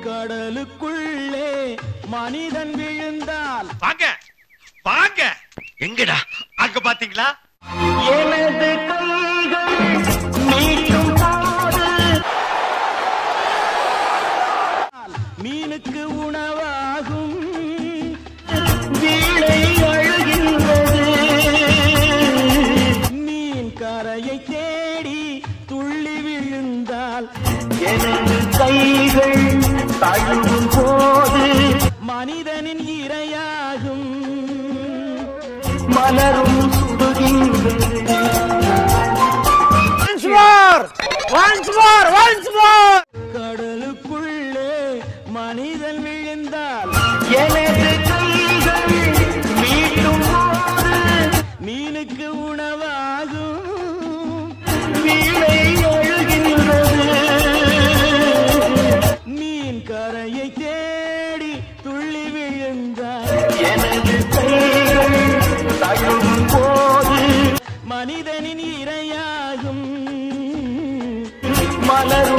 கடலுக்குள்ளே மனிதன் விழுந்தால் வாங்க வாங்க எங்கடா அங்க பாத்தீங்களா எனது கைகள் மீட்டும் போது மீனுக்கு உணவாகும் வீணை அழுகின்றது மீன் கரையை தேடி துள்ளி விழுந்தால் எனது கைகள் தழுவும் போது மனிதனின் இரையாகும் மலரும் சுடுகின்றது கடலுக்குள்ளே மனிதன் விழுந்தால் எனது கைகள் மீட்டும் போது மீனுக்கு உணவாகும் வீணை அழுகின்றது மீன் கரையை தேடி துள்ளி விழுந்தால் எனது கைகள் தழுவும் போது மனிதனின் இரையாகும் மலரும்